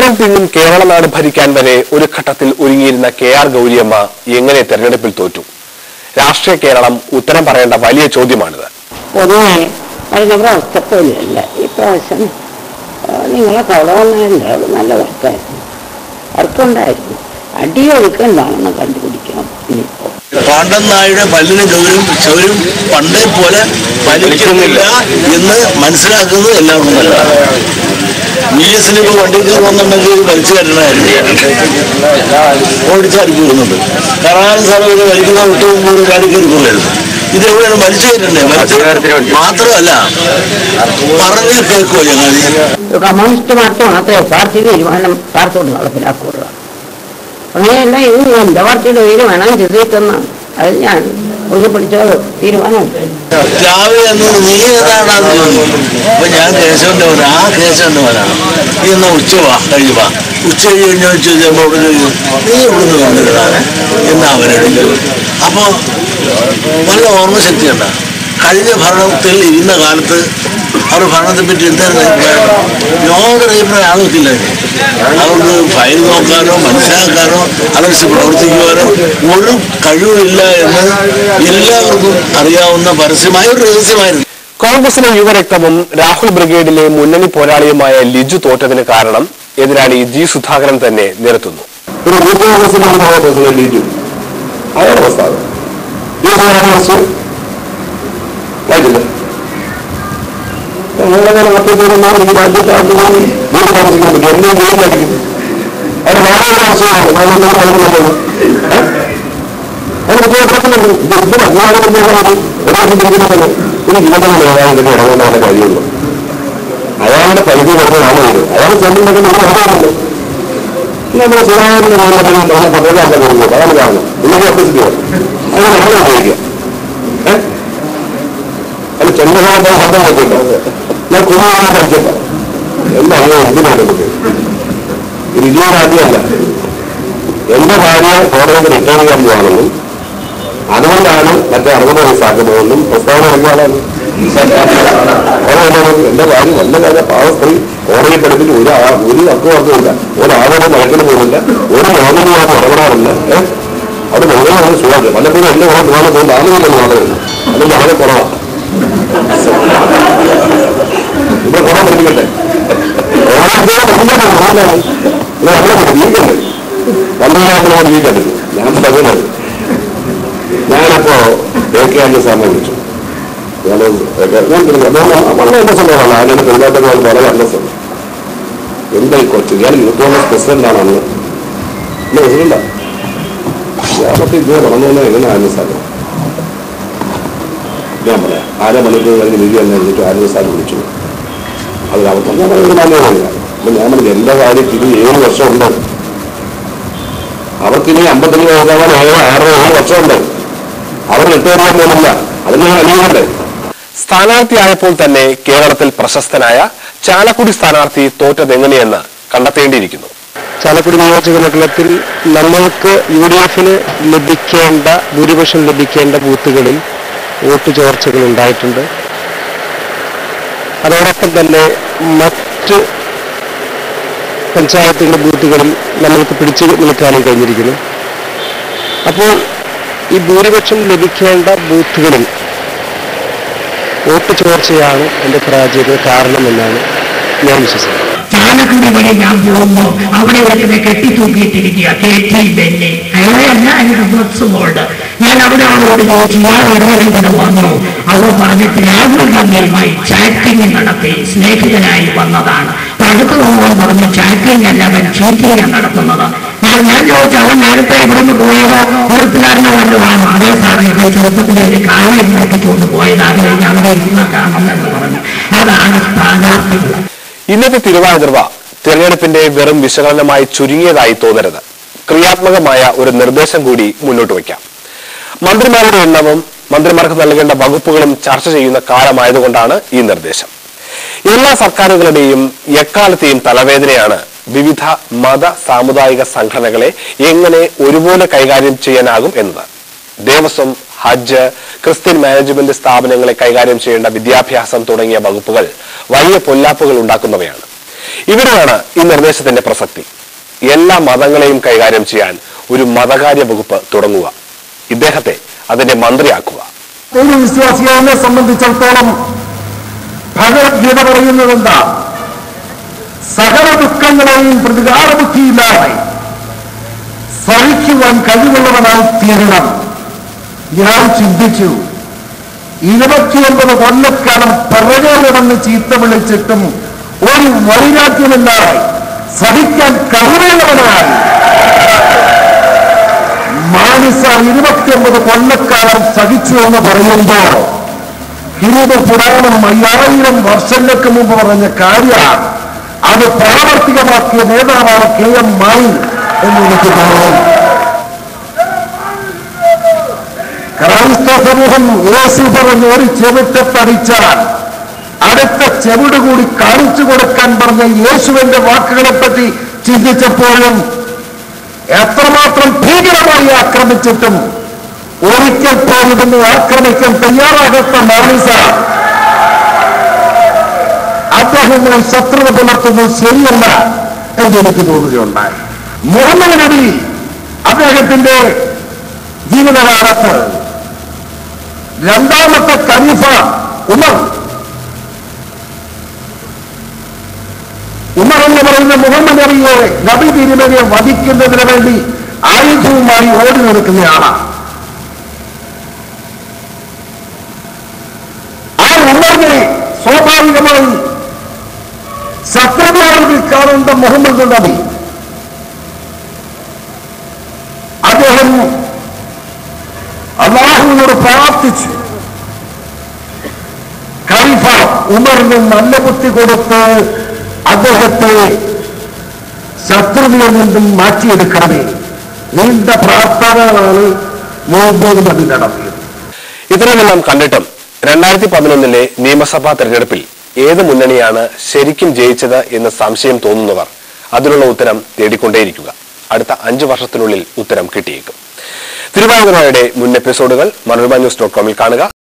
മണ്ണും പിന്നും കേരള നാട് ഭരിക്കാൻ വരെ ഒരു ഘട്ടത്തിൽ ഒരുങ്ങിയിരുന്ന കെ ആർ ഗൗരിയമ്മ എങ്ങനെ തെരഞ്ഞെടുപ്പിൽ തോറ്റു രാഷ്ട്രീയ കേരളം ഉത്തരം പറയേണ്ട വലിയ ചോദ്യമാണിത് പൊതുവെ കഴിഞ്ഞ പ്രാവശ്യത്തില്ല ഈ പ്രാവശ്യം ആ, നിങ്ങളൊക്കെ അവിടെ വന്നതല്ലേ അത് നല്ല വർക്കായിരുന്നു വർക്കുണ്ടായിരുന്നു അടിയൊഴുക്കുണ്ടാണെന്ന് കണ്ടുപിടിക്കണം ഇനിയിപ്പോൾ പാണ്ഡൻ നായുടെ പല്ലിന് ഗൗരവം ചൗരും പണ്ടേ പോലെ വലിക്കുന്നില്ല എന്ന് മനസ്സിലാക്കുന്നത് എല്ലാവർക്കും നല്ലതാണ് വി എസിന് ഇപ്പോൾ വണ്ടി കയറുന്നുണ്ടെങ്കിൽ വലിച്ചു കയറ്റണമായിരുന്നു ഓടിച്ചാടി കൂടുന്നുണ്ട് കർണാടക സാറ് ഒരു വലിക്കുന്ന വിട്ടു മുമ്പ് ഒരു ഗാഡി കയറി പോകരുത് ഇത് എവിടെയാണ് വലിച്ചു കയറ്റണ്ടേ വലിച്ചു മാത്രമല്ല പറഞ്ഞ് കേൾക്കുമോ ഞങ്ങൾ കമ്മ്യൂണിസ്റ്റ് പാർട്ടി മാത്രമേ പാർട്ടി തീരുമാനം പാർട്ടിയോട് നടപ്പിലാക്കുകയുള്ളൂ അങ്ങനെയല്ല ഇത് എൻ്റെ പാർട്ടിയുടെ തീരുമാനം ചിന്തിക്കുന്ന അത് ഞാൻ ഒരു പിടിച്ചത് തീരുമാനം രാവിലെ എന്ന് നീ ഏതാണ് അത് ചോദിക്കും അപ്പൊ ഞാൻ കേശവന്റെ മോൻ ആ കേശവന്റെ മോനാണ് നീ എന്നാ ഉച്ച വാ കഴിഞ്ഞു വാ ഉച്ച കഴിഞ്ഞ് ചോദിച്ചപ്പോ അവിടെ ചോദിക്കും നീ ഇവിടുന്ന് വന്നിരുന്നാണ് എന്ന് അവരോട് ചോദിക്കും അപ്പോ നല്ല ഓർമ്മശക്തി ഉണ്ട് കഴിഞ്ഞ ഭരണത്തിൽ ഇരുന്ന കാലത്ത് അവർ ഭരണത്തെ പറ്റി എന്തായിരുന്നു അഭിപ്രായം യാതൊരു അഭിപ്രായം ആൾക്കില്ല അതുകൊണ്ട് ഫയൽ നോക്കാനോ മനസ്സിലാക്കാനോ അതനുസരിച്ച് പ്രവർത്തിക്കുവാനോ ഒരു കഴിവില്ല എന്ന് എല്ലാവർക്കും അറിയാവുന്ന പരസ്യമായ ഒരു രഹസ്യമായിരുന്നു കോൺഗ്രസിലെ യുവരക്തവും രാഹുൽ ബ്രിഗേഡിലെ മുന്നണി പോരാളിയുമായ ലിജു തോറ്റതിന് കാരണം എതിരാളി ജി സുധാകരൻ തന്നെ നിരത്തുന്നു ഒരു യൂത്ത് കോൺഗ്രസിന്റെ പ്രസിഡന്റ് ലീജു അയാളുടെ പ്രസ്താവന ഈ കോൺഗ്രസ് വായിച്ചില്ല ഞങ്ങളുടെ മറ്റൊരു ഈ രാജ്യത്തെ ആദ്യമായി യൂത്ത് കോൺഗ്രസിനെ പറ്റി എല്ലാം ജയിലായിരിക്കും അത് വളരെ ആവശ്യമാണ് അതിന് പ്രശ്നമുണ്ട് ഇത് ഇത് അജ്ഞാനം ഒരാൾക്ക് തിരിക്കുന്നത് ഒരു ജീവിതമാണ് അയാളുടെ ഇടപെടേണ്ട കാര്യമുള്ളൂ അയാളുടെ പരിധി വരുന്നതാണ് ഇത് അയാൾ ചെല്ലുന്നത് നമ്മൾ അറിയാമല്ലോ നമ്മുടെ സുധാകരന്റെ നാമത്തിൽ നമ്മളെ പദ്ധതിയാക്കാൻ പോകുന്നത് അതാണ് കാരണം ഇല്ലെങ്കിൽ അഭ്യസിക്കുക അത് നമ്മളെ ഉപയോഗിക്കുക ഏഹ് അത് ചന്ദ്രകാലത്തെ ശബ്ദം വെച്ചിട്ടോ ഞാൻ കുമാരനെ പഠിച്ചില്ല എല്ലാം അങ്ങനെ എന്തിനാണ് നമുക്ക് ഇത് ഇതുവരാദ്യമല്ല എന്റെ ഭാര്യ കോടതിക്ക് റിട്ടേൺ ചെയ്യാൻ പോവാണെന്നും അതുകൊണ്ടാണ് മറ്റേ അറുപത് വയസ്സാക്കുന്നതെന്നും പ്രസ്താവന നൽകിയാലാണ് എന്റെ ഭാര്യ നല്ല കാര്യം പാവ സ്ത്രീ കോടതി പഠിപ്പിച്ച് ഒരു ആ- ഒരു അക്കുവർക്കുമില്ല ഒരാളോട് മയക്കിന് പോകുന്നില്ല ഒരു മോദനമായിട്ട് ഇടപെടാറില്ല ഏഹ് അത് മുഴുവൻ സുഖം പലപ്പോഴും എന്റെ കൂടെ പോകാൻ പോകുന്നത് ആളുകളില്ലെന്ന് മാത്രമേ അതുകൊണ്ട് വളരെ കുറവാണ് ഇവിടെ കുറവ് പഠിക്കട്ടെ ജീവിക്കണ്ടേ പന്ത്രണ്ടാമത് ജീവിക്കണ്ടേ ഞാൻ പറയുന്നത് ഞാനപ്പോ എ കെ ആന്റണി സാറിനെ വിളിച്ചു ഞാൻ വളരെ അന്തസ്സുള്ളതാണ് അതിന്റെ പെരുമാറ്റങ്ങൾ വളരെ അന്തസ്സുണ്ട് എന്താ ഈ കൊച്ചു ഞാൻ യൂത്ത് കോൺഗ്രസ് പ്രസിഡന്റാണ് അന്ന് ഇല്ല പ്രസിഡന്റാ ഞാനൊക്കെ ഇതുവരെ വളർന്നു വന്നാൽ എങ്ങനെയായിരുന്നു സാറ് ഞാൻ പറയാം ആരെ മണിക്കൂർ കഴിഞ്ഞ് വിധി എന്ന് എഴുതിയിട്ട് ആരും സാർ വിളിച്ചു അത് അവർക്ക് ഞാൻ പറയുന്നത് നല്ലതാണ് അപ്പൊ ഞാൻ പറഞ്ഞു എല്ലാ കാര്യം ഇത് ഏഴ് വർഷമുണ്ട് അവർക്കിനി അമ്പത്തഞ്ച് വയസ്സാവാൻ ഏഴ് ആറ് ഏഴ് വർഷമുണ്ട് അവർ റിട്ടയർ പോകുന്നില്ല അതിന് ഞാൻ അനുഭവണ്ടേ സ്ഥാനാർത്ഥിയായപ്പോൾ തന്നെ കേരളത്തിൽ പ്രശസ്തനായ ചാലക്കുടി സ്ഥാനാർത്ഥി തോറ്റതെങ്ങനെയെന്ന് കണ്ടെത്തേണ്ടിയിരിക്കുന്നു ചാലക്കുടി നിയോജക മണ്ഡലത്തിൽ നമ്മൾക്ക് യു ഡി എഫിന് ലഭിക്കേണ്ട ഭൂരിപക്ഷം ലഭിക്കേണ്ട ബൂത്തുകളിൽ വോട്ട് ചോർച്ചകൾ ഉണ്ടായിട്ടുണ്ട് അതോടൊപ്പം തന്നെ മറ്റ് പഞ്ചായത്തുകളുടെ ബൂത്തുകളിൽ നമ്മൾക്ക് പിടിച്ചു നിൽക്കാനും കഴിഞ്ഞിരിക്കുന്നു അപ്പോൾ ഈ ഭൂരിപക്ഷം ലഭിക്കേണ്ട ബൂത്തുകളിൽ വോട്ട് ചോർച്ചയാണ് എൻ്റെ പരാജയത്തിന് കാരണമെന്നാണ് ഞാൻ വിശ്വസിക്കുന്നത് ചാലക്കുടി വരെ ഞാൻ പോകുമ്പോൾ അവിടെ ഒരുത്തിനെ കെട്ടിത്തൂക്കിയിട്ടിരിക്കുക കെ ടി ബെന്നി അയാളെയല്ല എനിക്ക് ബസ് ബോർഡ് ഞാൻ അവിടെ അവളോട് ചോദിച്ചു ഞാൻ ഒരുവരും കൂടെ വന്നു അവൾ പറഞ്ഞിട്ട് രാഹുൽ ഗാന്ധിയുമായി ചാറ്റിംഗ് നടത്തി സ്നേഹിതനായി വന്നതാണ് അപ്പൊ അടുത്ത് പോകുമ്പോൾ പറഞ്ഞു ചാറ്റിംഗ് അല്ല അവൻ ചീറ്റിംഗ് നടത്തുന്നത് അപ്പോൾ ഞാൻ ചോദിച്ചു അവൻ നേരത്തെ ഇവിടുന്ന് പോയത് പുറത്തുകാരനെ വല്ലതാണ് അതേ സാറേ ഇത് ചെറുപ്പത്തിലെ ഒരു കാര്യം നോക്കിക്കൊണ്ട് പോയത് അത് കഴിഞ്ഞ് അവിടെ ഇരുന്ന് കാണുമെന്ന് പറഞ്ഞു അതാണ് സ്ഥാനാർത്ഥികൾ ഇന്നത്തെ തിരുവാതിർവ തിരഞ്ഞെടുപ്പിന്റെ വെറും വിശകലനമായി ചുരുങ്ങിയതായി തോന്നരുത് ക്രിയാത്മകമായ ഒരു നിർദ്ദേശം കൂടി മുന്നോട്ട് വയ്ക്കാം മന്ത്രിമാരുടെ എണ്ണവും മന്ത്രിമാർക്ക് നൽകേണ്ട വകുപ്പുകളും ചർച്ച ചെയ്യുന്ന കാലമായതുകൊണ്ടാണ് ഈ നിർദ്ദേശം എല്ലാ സർക്കാരുകളുടെയും എക്കാലത്തെയും തലവേദനയാണ് വിവിധ മത സാമുദായിക സംഘടനകളെ എങ്ങനെ ഒരുപോലെ കൈകാര്യം ചെയ്യാനാകും എന്നത് ദേവസ്വം ഹജ്ജ് ക്രിസ്ത്യൻ മാനേജ്മെന്റ് സ്ഥാപനങ്ങളെ കൈകാര്യം ചെയ്യേണ്ട വിദ്യാഭ്യാസം തുടങ്ങിയ വകുപ്പുകൾ വലിയ പൊല്ലാപ്പുകൾ ഉണ്ടാക്കുന്നവയാണ് ഇവിടെയാണ് ഈ നിർദ്ദേശത്തിന്റെ പ്രസക്തി എല്ലാ മതങ്ങളെയും കൈകാര്യം ചെയ്യാൻ ഒരു മതകാര്യ വകുപ്പ് തുടങ്ങുക ഇദ്ദേഹത്തെ അതിന്റെ മന്ത്രിയാക്കുക ഒരു വിശ്വാസിയെ സംബന്ധിച്ചിടത്തോളം ഭഗവത്ഗീത പറയുന്നത് എന്താ സകല ദുഃഖങ്ങളെയും പ്രതികാര ബുദ്ധിയില്ലാതെ സഹിക്കുവാൻ കഴിവുള്ളവനായി തീരണം ഞാൻ ചിന്തിച്ചു ഇരുപത്തിയൊൻപത് കൊല്ലക്കാലം പിറകെ നടന്ന് ചീത്ത വിളിച്ചിട്ടും ഒരു വൈരാഗ്യമില്ലാതെ സഹിക്കാൻ കഴിവുള്ളവനായി മാനിസ ഇരുപത്തിയൊമ്പത് കൊല്ലക്കാലം സഹിച്ചു എന്ന് പറയുമ്പോൾ ഹിന്ദു പുരാണം അയ്യായിരം വർഷങ്ങൾക്ക് മുമ്പ് പറഞ്ഞ കാര്യമാണ് അത് പ്രാവർത്തികമാക്കിയ നേതാവാണ് കെ എം മാണി എന്ന് എനിക്ക് തോന്നുന്നു ക്രൈസ്തവ സമൂഹം യേശു പറഞ്ഞ് ഒരു ചെവിട്ടത്തടിച്ചാൽ അടുത്ത ചെവിട് കൂടി കാണിച്ചു കൊടുക്കാൻ പറഞ്ഞ യേശുവിന്റെ വാക്കുകളെ പറ്റി ചിന്തിച്ചപ്പോഴും എത്രമാത്രം ഭീകരമായി ആക്രമിച്ചിട്ടും ഒരിക്കൽ പോലും ഇന്ന് ആക്രമിക്കാൻ തയ്യാറാകാത്ത മാനിസ അദ്ദേഹവുമായി ശത്രുത പുലർത്തുന്നത് ശരിയല്ല എന്ന് എനിക്ക് തോന്നുകയുണ്ടായി മുഹമ്മദ് നബി അദ്ദേഹത്തിന്റെ ജീവിതകാലത്ത് രണ്ടാമത്തെ ഖലീഫ ഉമർ ഉമർ എന്ന് പറയുന്ന മുഹമ്മദ് നബിയെ നബി തിരുമതിയെ വധിക്കുന്നതിന് വേണ്ടി ആയുധവുമായി ഓടി നടക്കുന്നയാളാണ് ആ ഉമറിനെ സ്വാഭാവികമായി ശത്രുമാരിൽ കാണേണ്ട മുഹമ്മദ് നബി അദ്ദേഹം അള്ളാഹുവിനോട് പ്രാർത്ഥിച്ചു ഖലീഫ ഉമറിന് നല്ല ബുദ്ധി കൊടുത്ത് അദ്ദേഹത്തെ ശത്രുവിൽ നിന്നും മാറ്റിയെടുക്കണമേ നീണ്ട പ്രാർത്ഥനകളാണ് മുഹമ്മദ് നബി നടത്തിയത് ഇത്രയെല്ലാം കണ്ടിട്ടും രണ്ടായിരത്തി പതിനൊന്നിലെ നിയമസഭാ തെരഞ്ഞെടുപ്പിൽ ഏത് മുന്നണിയാണ് ശരിക്കും ജയിച്ചത് എന്ന് സംശയം തോന്നുന്നവർ അതിനുള്ള ഉത്തരം തേടിക്കൊണ്ടേയിരിക്കുക അടുത്ത അഞ്ചു വർഷത്തിനുള്ളിൽ ഉത്തരം കിട്ടിയേക്കും തിരുവാതിരയുടെ മുൻ എപ്പിസോഡുകൾ മനോരമ ന്യൂസ് ഡോട്ട് കോമിൽ കാണുക